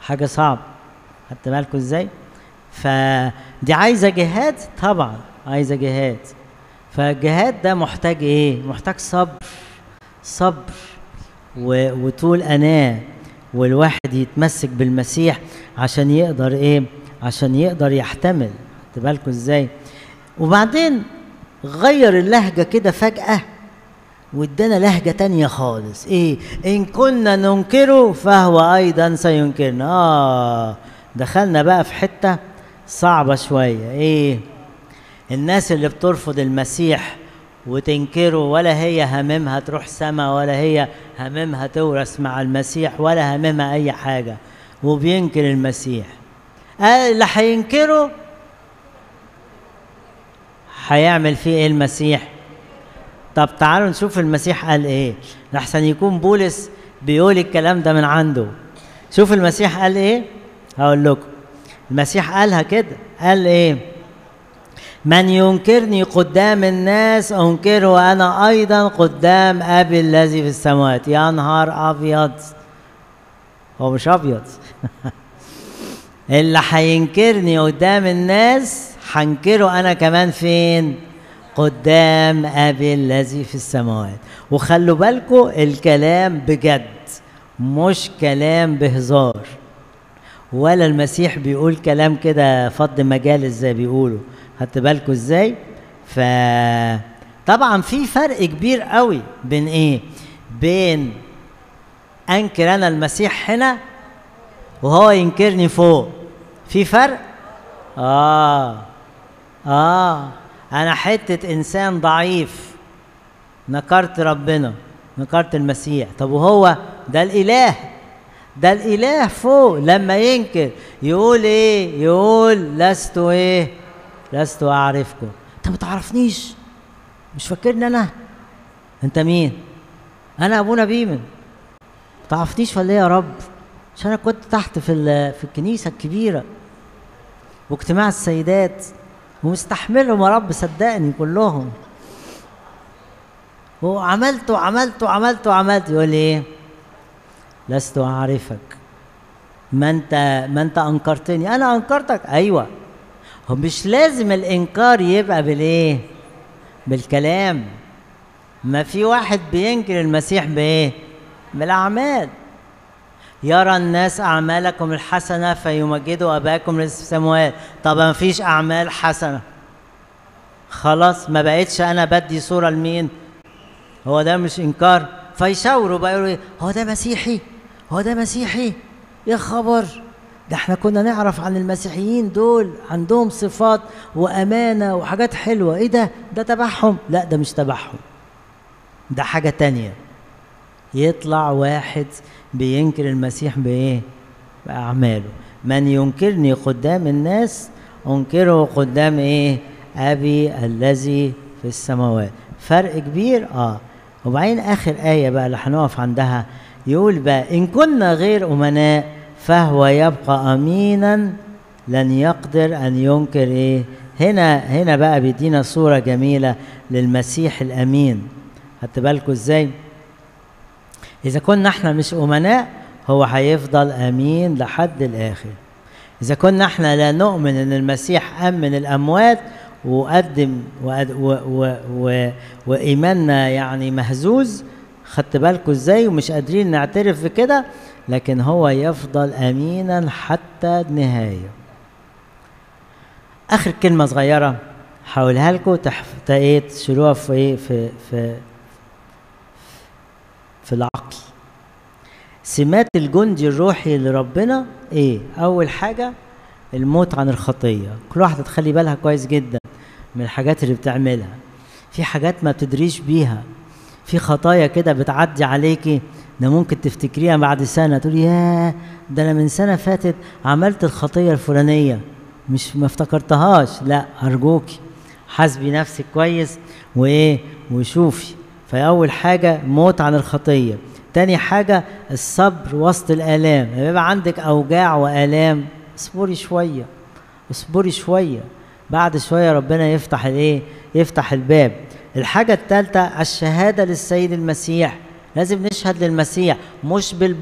حاجه صعبه خدت بالكم ازاي فدي عايزه جهاد طبعا عايزه جهاد فالجهاد ده محتاج ايه محتاج صبر صبر و... وطول اناه والواحد يتمسك بالمسيح عشان يقدر ايه عشان يقدر يحتمل خدت بالكم ازاي وبعدين غير اللهجه كده فجاه وادانا لهجه تانية خالص ايه ان كنا ننكره فهو ايضا سينكرنا اه دخلنا بقى في حته صعبه شويه ايه الناس اللي بترفض المسيح وتنكره ولا هي هممها تروح سما ولا هي هممها تورث مع المسيح ولا هممها اي حاجه وبينكر المسيح قال اللي هينكره هيعمل فيه ايه المسيح طب تعالوا نشوف المسيح قال ايه لحسن يكون بولس بيقول الكلام ده من عنده شوف المسيح قال ايه هقول لكم المسيح قالها كده قال ايه من ينكرني قدام الناس انكره انا ايضا قدام ابي الذي في السماوات يا نهار ابيض هو مش ابيض اللي هينكرني قدام الناس هنكره انا كمان فين قدام ابي الذي في السماوات وخلوا بالكم الكلام بجد مش كلام بهزار ولا المسيح بيقول كلام كده فض مجال زي بيقولوا خدت بالكم ازاي ف طبعا في فرق كبير قوي بين ايه بين انكر انا المسيح هنا وهو ينكرني فوق في فرق اه اه انا حته انسان ضعيف نكرت ربنا نكرت المسيح طب وهو ده الاله ده الاله فوق لما ينكر يقول ايه يقول لست ايه لست اعرفكم انت ما تعرفنيش مش فاكرني انا انت مين انا ابونا بيمن ما تعرفنيش ولا ايه يا رب عشان انا كنت تحت في في الكنيسه الكبيره واجتماع السيدات ومستحملهم يا رب صدقني كلهم وعملت وعملت وعملت وعملت يقول لي ايه لست اعرفك ما انت ما انت انكرتني انا انكرتك ايوه هو مش لازم الانكار يبقى بالايه بالكلام ما في واحد بينكر المسيح بايه بالاعمال يرى الناس اعمالكم الحسنه فيمجدوا اباكم في السماوات طب ما فيش اعمال حسنه خلاص ما بقتش انا بدي صوره لمين هو ده مش انكار فيشاوروا بقى يقولوا هو ده مسيحي هو ده مسيحي يا خبر ده احنا كنا نعرف عن المسيحيين دول عندهم صفات وامانه وحاجات حلوه ايه ده ده تبعهم لا ده مش تبعهم ده حاجه تانية يطلع واحد بينكر المسيح بايه باعماله من ينكرني قدام الناس انكره قدام ايه ابي الذي في السماوات فرق كبير اه وبعدين اخر ايه بقى اللي هنقف عندها يقول بقى ان كنا غير امناء فهو يبقى امينا لن يقدر ان ينكر ايه هنا هنا بقى بيدينا صوره جميله للمسيح الامين خدت بالكم ازاي اذا كنا احنا مش امناء هو هيفضل امين لحد الاخر اذا كنا احنا لا نؤمن ان المسيح امن الاموات وقدم و و و وايماننا يعني مهزوز خدت بالكم ازاي ومش قادرين نعترف بكده لكن هو يفضل امينا حتى النهايه اخر كلمه صغيره هقولها لكم تحف... ايه تشيلوها في ايه في في في العقل سمات الجندي الروحي لربنا ايه اول حاجه الموت عن الخطيه كل واحده تخلي بالها كويس جدا من الحاجات اللي بتعملها في حاجات ما بتدريش بيها في خطايا كده بتعدي عليكي ده ممكن تفتكريها بعد سنه تقولي ياه ده انا من سنه فاتت عملت الخطيه الفلانيه مش ما افتكرتهاش لا ارجوكي حاسبي نفسك كويس وايه وشوفي فاول حاجه موت عن الخطيه تاني حاجه الصبر وسط الالام لما يبقى عندك اوجاع والام اصبري شويه اصبري شويه بعد شويه ربنا يفتح الايه يفتح الباب الحاجه الثالثه الشهاده للسيد المسيح لازم نشهد للمسيح مش بال